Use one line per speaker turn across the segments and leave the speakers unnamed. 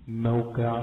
موقع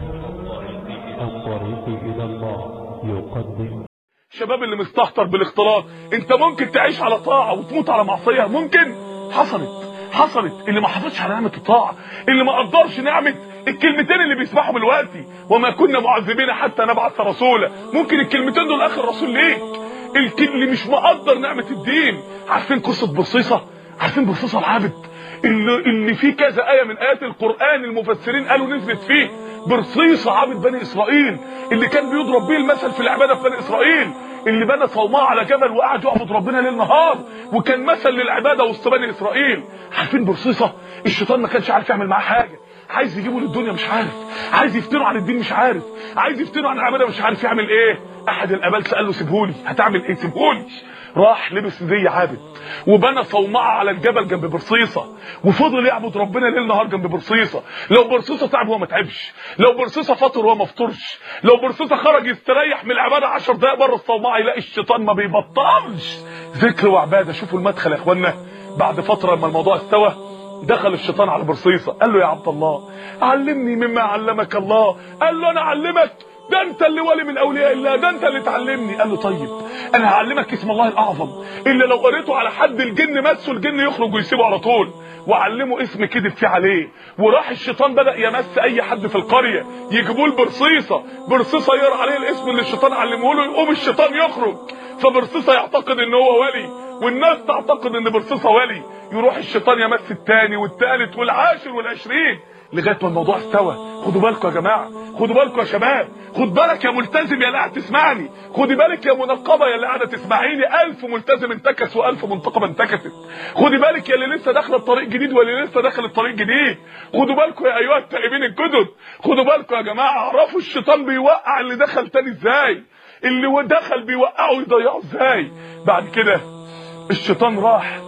الطريق إلى الله يقدم
الشباب اللي مستهتر بالاختلاط انت ممكن تعيش على طاعه وتموت على معصيه ممكن حصلت حصلت اللي ما حافظش على نعمه الطاعه اللي ما قدرش نعمه الكلمتين اللي بيسمعهم دلوقتي وما كنا معذبين حتى نبعث رسولا ممكن الكلمتين دول اخر رسول ليك الك- اللي مش مقدر نعمه الدين عارفين قصه برصيصه عارفين برصيصه العابد اللي, اللي فيه كذا ايه من ايات القران المفسرين قالوا نزلت فيه برصيصه عابد بني اسرائيل اللي كان بيضرب بيه المثل في العباده في بني اسرائيل اللي بنى صومعه على جبل وقعد يعبد ربنا ليل نهار وكان مثل للعباده وسط بني اسرائيل عارفين برصيصه الشيطان ما كانش عارف يعمل معاه حاجه عايز يجيبه للدنيا مش عارف عايز يفتنه عن الدين مش عارف عايز يفتنه عن العباده مش عارف يعمل ايه احد الابالسه قال له سيبهولي هتعمل ايه سيبهولي راح لبس زي عابد وبنى صومعه على الجبل جنب برصيصه وفضل يعبد ربنا ليل نهار جنب برصيصه لو برصيصه تعب هو ما تعبش لو برصيصه فطر هو ما فطرش لو برصيصه خرج يستريح من العباده 10 دقائق بره الصومعه يلاقي الشيطان ما بيبطلش ذكر وعباده شوفوا المدخل يا اخوانا بعد فتره لما الموضوع استوى دخل الشيطان على برصيصه قال له يا عبد الله علمني مما علمك الله قال له انا اعلمك ده انت اللي ولي من اولياء الله ده انت اللي تعلمني قال له طيب انا هعلمك اسم الله الاعظم الا لو قريته على حد الجن مسه الجن يخرج ويسيبه على طول وعلمه اسم كذب فيه عليه وراح الشيطان بدا يمس اي حد في القريه يجيبوه لبرصيصه برصيصه يقرا عليه الاسم اللي الشيطان علمه له يقوم الشيطان يخرج فبرصيصه يعتقد ان هو ولي والناس تعتقد ان برصيصه ولي يروح الشيطان يمس الثاني والثالث والعاشر والعشرين لغايه ما الموضوع استوى خدوا بالكم يا جماعه خدوا بالكم يا شباب خد بالك يا ملتزم يا اللي قاعد تسمعني خدي بالك يا منقبه يا اللي قاعده تسمعيني ألف ملتزم انتكس وألف منتقبه انتكست خدي بالك يا اللي لسه داخله الطريق جديد واللي لسه داخل الطريق جديد خدوا بالكم يا ايها التائبين الجدد خدوا بالكم يا جماعه اعرفوا الشيطان بيوقع اللي دخل تاني ازاي اللي هو دخل بيوقعه ويضيعه ازاي بعد كده الشيطان راح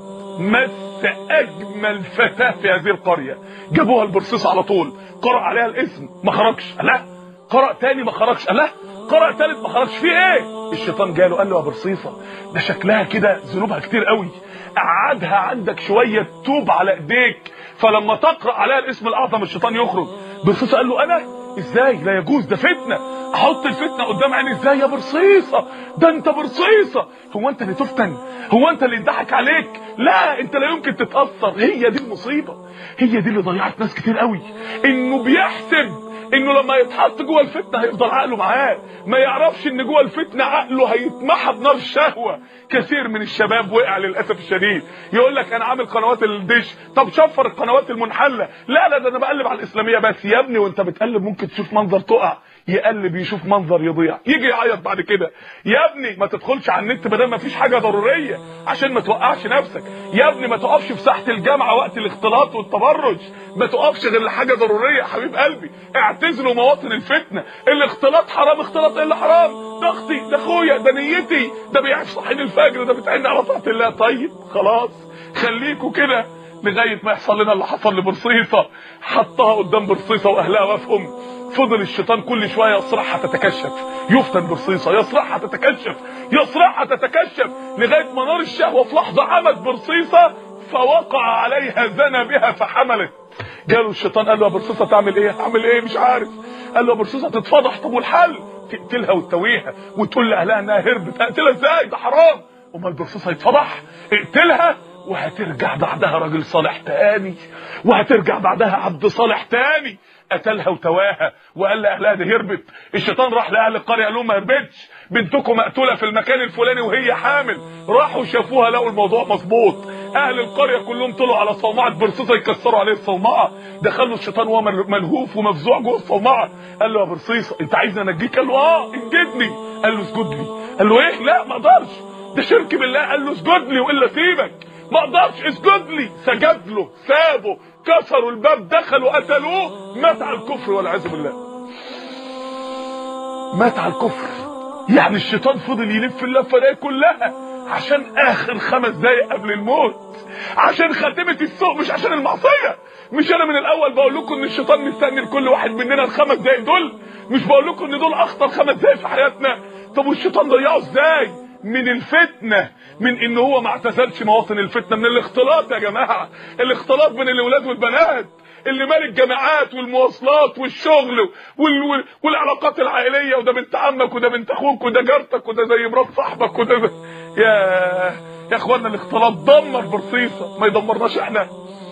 مس اجمل فتاه في هذه القريه جابوها البرصيص على طول قرأ عليها الاسم ما خرجش لا قرأ تاني ما خرجش لا قرأ تالت ما خرجش في ايه الشيطان جاله قال له يا برصيصه ده شكلها كده ذنوبها كتير قوي قعدها عندك شويه توب على ايديك فلما تقرأ عليها الاسم الاعظم الشيطان يخرج برصيصه قال له انا ازاي لا يجوز ده فتنه احط الفتنه قدام عيني ازاي يا برصيصه ده انت برصيصه هو انت اللي تفتن هو انت اللي يضحك عليك لا انت لا يمكن تتاثر هي دي المصيبه هي دي اللي ضيعت ناس كتير قوي انه بيحسب انه لما يتحط جوه الفتنه هيفضل عقله معاه ما يعرفش ان جوه الفتنه عقله هيتمحى بنار الشهوه كثير من الشباب وقع للاسف الشديد يقول لك انا عامل قنوات الدش طب شفر القنوات المنحله لا لا ده انا بقلب على الاسلاميه بس يا ابني وانت بتقلب ممكن تشوف منظر تقع يقلب يشوف منظر يضيع يجي يعيط بعد كده يا ابني ما تدخلش على النت ما دام ما فيش حاجه ضروريه عشان ما توقعش نفسك يا ابني ما تقفش في ساحه الجامعه وقت الاختلاط والتبرج ما تقفش غير لحاجه ضروريه يا حبيب قلبي اعتزلوا مواطن الفتنه الاختلاط حرام اختلاط ايه اللي حرام ده اختي ده اخويا ده نيتي ده بيعرف صحين الفجر ده بتعين على طاعه الله طيب خلاص خليكوا كده لغايه ما يحصل لنا اللي حصل لبرصيصه حطها قدام برصيصه واهلها وافهم فضل الشيطان كل شويه يصرعها تتكشف يفتن برصيصه يصرعها تتكشف يصرعها تتكشف لغايه ما نار الشهوه في لحظه عمت برصيصه فوقع عليها زنى بها فحملت جاله الشيطان قال له يا برصيصه تعمل ايه اعمل ايه مش عارف قال له يا برصيصه تتفضح طب والحل تقتلها وتتويها وتقول لاهلها انها هربت اقتلها ازاي ده حرام امال برصيصه يتفضح اقتلها وهترجع بعدها راجل صالح تاني وهترجع بعدها عبد صالح تاني قتلها وتواها وقال لاهلها دي هربت الشيطان راح لاهل القريه قال لهم ما هربتش بنتكم مقتوله في المكان الفلاني وهي حامل راحوا شافوها لقوا الموضوع مظبوط اهل القريه كلهم طلعوا على صومعه برصيصه يكسروا عليه الصومعه دخلوا الشيطان وهو ملهوف ومفزوع جوه الصومعه قال له يا برصيصه انت عايزني انجيك قال له اه انجدني قال له اسجد لي قال له ايه لا ما اقدرش ده شرك بالله قال له اسجد لي والا سيبك ما اقدرش اسجد لي سجد له سابه كسروا الباب دخلوا قتلوه مات على الكفر والعياذ بالله مات على الكفر يعني الشيطان فضل يلف اللفه دي كلها عشان اخر خمس دقايق قبل الموت عشان خاتمه السوق مش عشان المعصيه مش انا من الاول بقول لكم ان الشيطان مستني لكل واحد مننا الخمس دقايق دول مش بقول لكم ان دول اخطر خمس دقايق في حياتنا طب والشيطان ضيعه ازاي من الفتنه من ان هو ما اعتزلش مواطن الفتنه من الاختلاط يا جماعه الاختلاط بين الاولاد والبنات اللي مال الجامعات والمواصلات والشغل وال... وال... والعلاقات العائليه وده بنت عمك وده بنت اخوك وده جارتك وده زي مرات صاحبك وده زي... يا يا اخوانا الاختلاط دمر برصيصه ما يدمرناش احنا